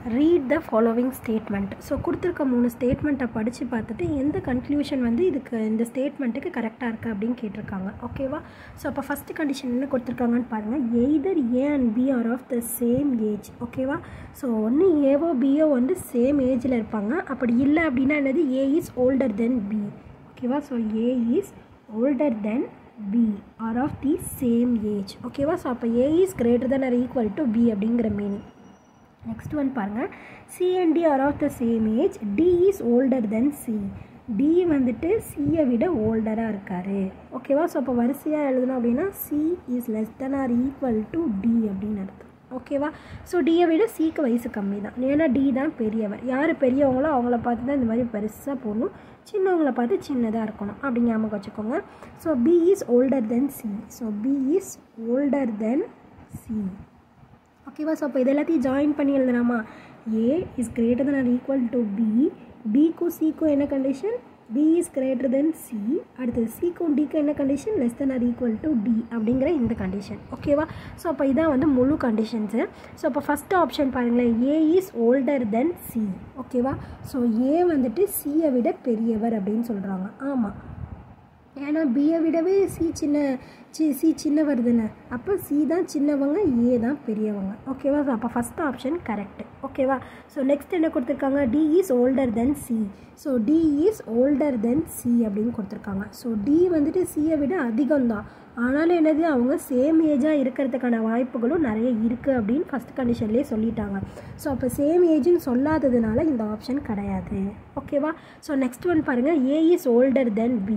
read the following statement so கொடுத்துருக்க மூணு ஸ்டேட்மெண்ட்டை படித்து பார்த்துட்டு எந்த கன்க்ளூஷன் வந்து இதுக்கு இந்த ஸ்டேட்மெண்ட்டுக்கு கரெக்டாக இருக்குது அப்படின்னு கேட்டிருக்காங்க ஓகேவா ஸோ அப்போ ஃபஸ்ட்டு கண்டிஷன் என்ன கொடுத்துருக்காங்கன்னு பாருங்கள் either A and B are of the same age ஓகேவா ஸோ ஒன்று ஏவோ பிஓ வந்து சேம் ஏஜில் இருப்பாங்க அப்படி இல்லை அப்படின்னா என்னது A is older than B ஓகேவா so A is older than B are of the same age ஓகேவா ஸோ அப்போ A is greater than or equal to B அப்படிங்கிற மீனிங் நெக்ஸ்ட் ஒன் பாருங்கள் C and D are of the same age D is older than C D வந்துட்டு சியை விட ஓல்டராக இருக்கார் ஓகேவா so அப்போ வரிசையாக எழுதணும் அப்படின்னா C is less than or equal to D அப்படின்னு அர்த்தம் ஓகேவா ஸோ டியை விட சிக்கு வயசு கம்மி தான் ஏன்னா டி தான் பெரியவர் யார் பெரியவங்களோ அவங்கள பார்த்து தான் இந்த மாதிரி பெருசாக போடணும் சின்னவங்கள பார்த்து சின்னதாக இருக்கணும் அப்படி ஞாபகம் வச்சுக்கோங்க so B is older than C so B is older than C ஓகேவா ஸோ அப்போ இது எல்லாத்தையும் ஜாயின் பண்ணி எழுதலாமா A is greater than or equal to B பிக்கும் சிக்கும் என்ன condition B is greater than C அடுத்தது சிக்கும் டிக்கும் என்ன condition less than or equal to D அப்படிங்கிற இந்த கண்டிஷன் ஓகேவா ஸோ அப்போ இதான் வந்து முழு கண்டிஷன்ஸு ஸோ அப்போ ஃபஸ்ட் ஆப்ஷன் பாருங்களேன் A is older than C ஓகேவா ஸோ ஏ வந்துட்டு சியை விட பெரியவர் அப்படின்னு சொல்கிறாங்க ஆமாம் ஏன்னா பியை விடவே சி சின்ன சி சி சின்னவர் தானே அப்போ சி தான் சின்னவங்க ஏ தான் பெரியவங்க ஓகேவா ஸோ அப்போ ஃபஸ்ட் ஆப்ஷன் கரெக்டு ஓகேவா ஸோ நெக்ஸ்ட் என்ன கொடுத்துருக்காங்க D is older than C so D is older than C அப்படின்னு கொடுத்துருக்காங்க ஸோ டி வந்துட்டு சியை விட அதிகம் தான் ஆனாலும் என்னது அவங்க சேம் ஏஜாக இருக்கிறதுக்கான வாய்ப்புகளும் நிறைய இருக்குது அப்படின்னு ஃபஸ்ட் கண்டிஷன்லேயே சொல்லிட்டாங்க ஸோ அப்போ சேம் ஏஜ்னு சொல்லாததுனால இந்த ஆப்ஷன் கிடையாது ஓகேவா ஸோ நெக்ஸ்ட் ஒன் பாருங்கள் A is older than B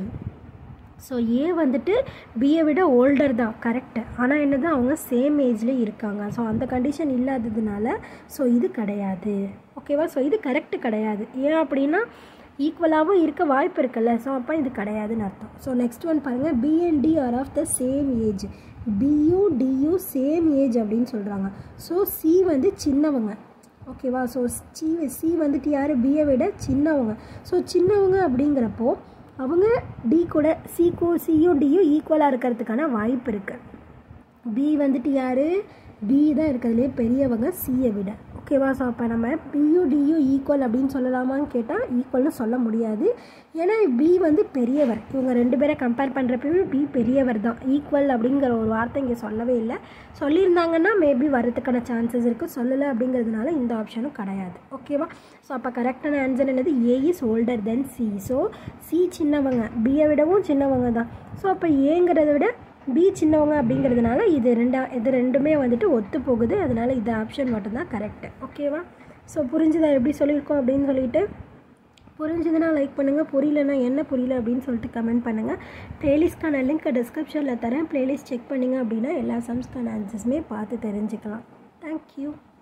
so A வந்துட்டு பியை விட ஓல்டர் தான் கரெக்டு ஆனால் என்னது அவங்க சேம் ஏஜில் இருக்காங்க ஸோ அந்த கண்டிஷன் இல்லாததுனால ஸோ இது கிடையாது ஓகேவா ஸோ இது கரெக்டு கிடையாது ஏன் அப்படின்னா ஈக்குவலாகவும் இருக்க வாய்ப்பு இருக்குல்ல ஸோ அப்போ இது கிடையாதுன்னு அர்த்தம் ஸோ நெக்ஸ்ட் ஒன் பாருங்கள் B and D are of the same age பியூ டியூ சேம் ஏஜ் அப்படின்னு சொல்கிறாங்க ஸோ சி வந்து சின்னவங்க ஓகேவா ஸோ சி சி வந்துட்டு யார் பியை விட சின்னவங்க ஸோ சின்னவங்க அப்படிங்கிறப்போ அவங்க டி கூட சிக்கும் சியும் டியும் ஈக்குவலாக இருக்கிறதுக்கான வாய்ப்பு இருக்குது பி வந்துட்டு யார் பி தான் இருக்கிறதுலே பெரியவங்க சியை விட ஓகேவா ஸோ அப்போ நம்ம பியும் டியும் ஈக்குவல் அப்படின்னு சொல்லலாமான்னு கேட்டால் ஈக்குவல்னு சொல்ல முடியாது ஏன்னா பி வந்து பெரியவர் இவங்க ரெண்டு பேரை கம்பேர் பண்ணுறப்பவே பி பெரியவர் தான் ஈக்குவல் அப்படிங்கிற ஒரு வார்த்தை இங்கே சொல்லவே இல்லை சொல்லியிருந்தாங்கன்னா மேபி வரதுக்கான சான்சஸ் இருக்குது சொல்லலை அப்படிங்கிறதுனால இந்த ஆப்ஷனும் கிடையாது ஓகேவா ஸோ அப்போ கரெக்டான ஆன்சர் என்னது A is older than C so C சின்னவங்க பியை விடவும் சின்னவங்க தான் ஸோ அப்போ ஏங்கிறத விட பி சின்னவங்க அப்படிங்கிறதுனால இது ரெண்டா இது ரெண்டுமே வந்துட்டு ஒத்து போகுது அதனால் இந்த ஆப்ஷன் மட்டும்தான் கரெக்டு ஓகேவா ஸோ புரிஞ்சுதா எப்படி சொல்லியிருக்கோம் அப்படின்னு சொல்லிட்டு புரிஞ்சுதுன்னா லைக் பண்ணுங்கள் புரியலன்னா என்ன புரியல அப்படின்னு சொல்லிட்டு கமெண்ட் பண்ணுங்கள் ப்ளேலிஸ்ட்கான லிங்க் டிஸ்கிரிப்ஷனில் தரேன் ப்ளேலிஸ்ட் செக் பண்ணிங்க அப்படின்னா எல்லா சம்ஸ்க்கான ஆன்சர்ஸுமே பார்த்து தெரிஞ்சுக்கலாம் தேங்க்யூ